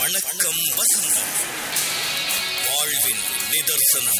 வணக்கம் வசந்தம் வாழ்வின் நிதர்சனம்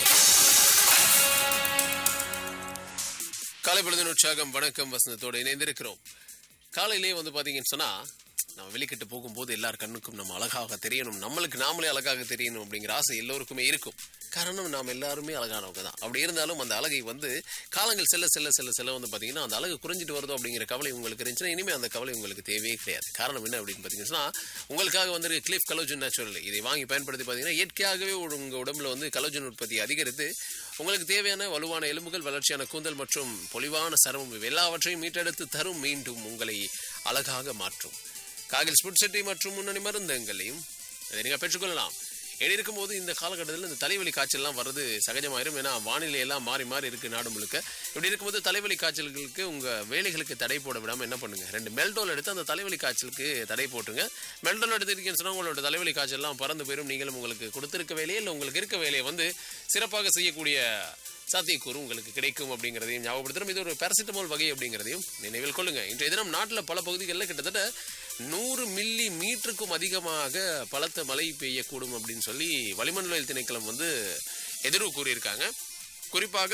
காலை பொழுதின் உற்சாகம் வணக்கம் வசந்தத்தோடு இணைந்திருக்கிறோம் காலையிலே வந்து பாத்தீங்கன்னு சொன்னா நம்ம வெளிக்கிட்டு போகும்போது எல்லார் கண்ணுக்கும் நம்ம அழகாக தெரியணும் நம்மளுக்கு நாமளே அழகாக தெரியணும் அப்படிங்கிற ஆசை எல்லோருக்குமே இருக்கும் காரணம் நாம் எல்லாருமே அழகானவங்க தான் அப்படி இருந்தாலும் அந்த அழகை வந்து காலங்கள் செல்ல செல்ல செல்ல செல்ல வந்து பாத்தீங்கன்னா அந்த அழகு குறைஞ்சிட்டு வருதோ அப்படிங்கிற கவலை உங்களுக்கு இருந்துச்சுன்னா இனிமே அந்த கவலை உங்களுக்கு தேவையே கிடையாது காரணம் என்ன அப்படின்னு பாத்தீங்கன்னா உங்களுக்காக வந்து கிளிஃப் கலோஜன் நேச்சுரல் இதை வாங்கி பயன்படுத்தி பாத்தீங்கன்னா இயற்கையாகவே உங்க உடம்புல வந்து கலோஜன் உற்பத்தி அதிகரித்து உங்களுக்கு தேவையான வலுவான எலும்புகள் வளர்ச்சியான கூந்தல் மற்றும் பொலிவான சருமம் இவை எல்லாவற்றையும் மீட்டெடுத்து தரும் மீண்டும் உங்களை அழகாக மாற்றும் காகில் ஸ்புட் செட்டி மற்றும் முன்னணி மருந்தங்களையும் இதை நீங்கள் பெற்றுக்கொள்ளலாம் இடி இருக்கும்போது இந்த காலகட்டத்தில் இந்த தலைவலி காய்ச்சல்லாம் வர்றது சகஜமாயிரும் ஏன்னா வானிலை எல்லாம் மாறி மாறி இருக்கு நாடு முழுக்க இப்படி இருக்கும்போது தலைவலி காய்ச்சல்களுக்கு உங்க வேலைகளுக்கு தடை போட விடாம என்ன பண்ணுங்க ரெண்டு மெல்டோல் எடுத்து அந்த தலைவலி காய்ச்சலுக்கு தடை போட்டுங்க மெல்டோல் எடுத்துருக்கீங்கன்னு சொன்னா உங்களோட தலைவலி காய்ச்சல்லாம் பறந்து போயிடும் நீங்களும் உங்களுக்கு கொடுத்திருக்க வேலையை இல்லை உங்களுக்கு இருக்க வேலையை வந்து சிறப்பாக செய்யக்கூடிய சாத்தியக்கூறு உங்களுக்கு கிடைக்கும் அப்படிங்கிறதையும் ஞாபகப்படுத்துறோம் இது ஒரு பேரசிட்டமால் வகை அப்படிங்கிறதையும் நினைவில் கொள்ளுங்க இன்றைய தினம் நாட்டில் பல பகுதிகளில் கிட்டத்தட்ட நூறு மில்லி மீட்டருக்கும் அதிகமாக பலத்த மழை பெய்யக்கூடும் அப்படின்னு சொல்லி வளிமண்டல திணைக்களம் வந்து எதிர்வு கூறியிருக்காங்க குறிப்பாக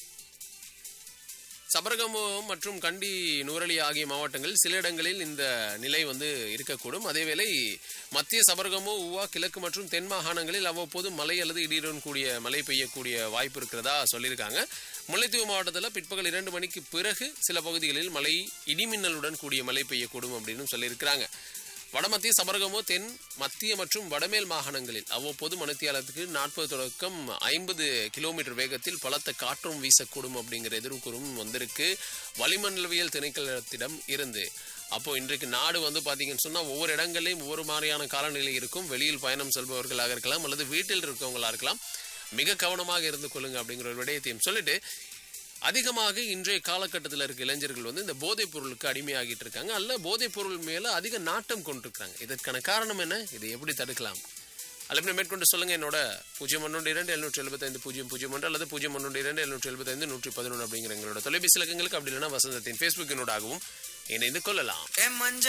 சபரகமோ மற்றும் கண்டி நூரலி ஆகிய மாவட்டங்களில் சில இடங்களில் இந்த நிலை வந்து இருக்கக்கூடும் அதேவேளை மத்திய சபரகமோ உவா கிழக்கு மற்றும் தென் மாகாணங்களில் அவ்வப்போது மழை அல்லது இடியுடன் கூடிய மழை பெய்யக்கூடிய வாய்ப்பு இருக்கிறதா சொல்லியிருக்காங்க முல்லைத்தீவு மாவட்டத்தில் பிற்பகல் இரண்டு மணிக்கு பிறகு சில பகுதிகளில் மழை இடிமின்னலுடன் கூடிய மழை பெய்யக்கூடும் அப்படின்னு சொல்லியிருக்கிறாங்க வடமத்திய சபரகமோ தென் மத்திய மற்றும் வடமேல் மாகாணங்களில் அவ்வப்போது மணித்தியாலத்துக்கு நாற்பது தொடக்கம் ஐம்பது கிலோமீட்டர் வேகத்தில் பலத்த காற்றும் வீசக்கூடும் அப்படிங்கிற எதிர்வுக்கூறும் வந்திருக்கு வளிமண்டலவியல் திணைக்களத்திடம் இருந்து அப்போ இன்றைக்கு நாடு வந்து பார்த்தீங்கன்னு சொன்னால் ஒவ்வொரு இடங்களையும் ஒவ்வொரு மாதிரியான காலநிலை இருக்கும் வெளியில் பயணம் செல்பவர்களாக இருக்கலாம் அல்லது வீட்டில் இருக்கவங்களா இருக்கலாம் மிக கவனமாக இருந்து கொள்ளுங்க அப்படிங்கிற ஒரு விடயத்தையும் சொல்லிட்டு அதிகமாக இன்றைய காலகட்டத்தில் இருக்க இளைஞர்கள் வந்து இந்த போதைப் பொருளுக்கு அடிமையாகிட்டு இருக்காங்க அல்ல போதைப் பொருள் மேல அதிக நாட்டம் கொண்டிருக்காங்க இதற்கான காரணம் என்ன இதை எப்படி தடுக்கலாம் அல்லது மேற்கொண்டு சொல்லுங்க என்னோட பூஜ்ஜியம் ஒன்று இரண்டு எழுநூற்றி எழுபத்தைந்து பூஜ்ஜியம் பூஜ்ஜியம் ஒன்று அல்லது பூஜ்ஜியம் ஒன்று இரண்டு எழுநூற்றி எழுபத்தைந்து நூற்றி பதினொன்று அப்படிங்கிற எங்களோட தொலைபேசி இலக்கங்களுக்கு அப்படி இல்லைன்னா வசந்தத்தின் ஃபேஸ்புக்கினோடாகவும் இணைந்து கொள்ளலாம் என் மஞ்ச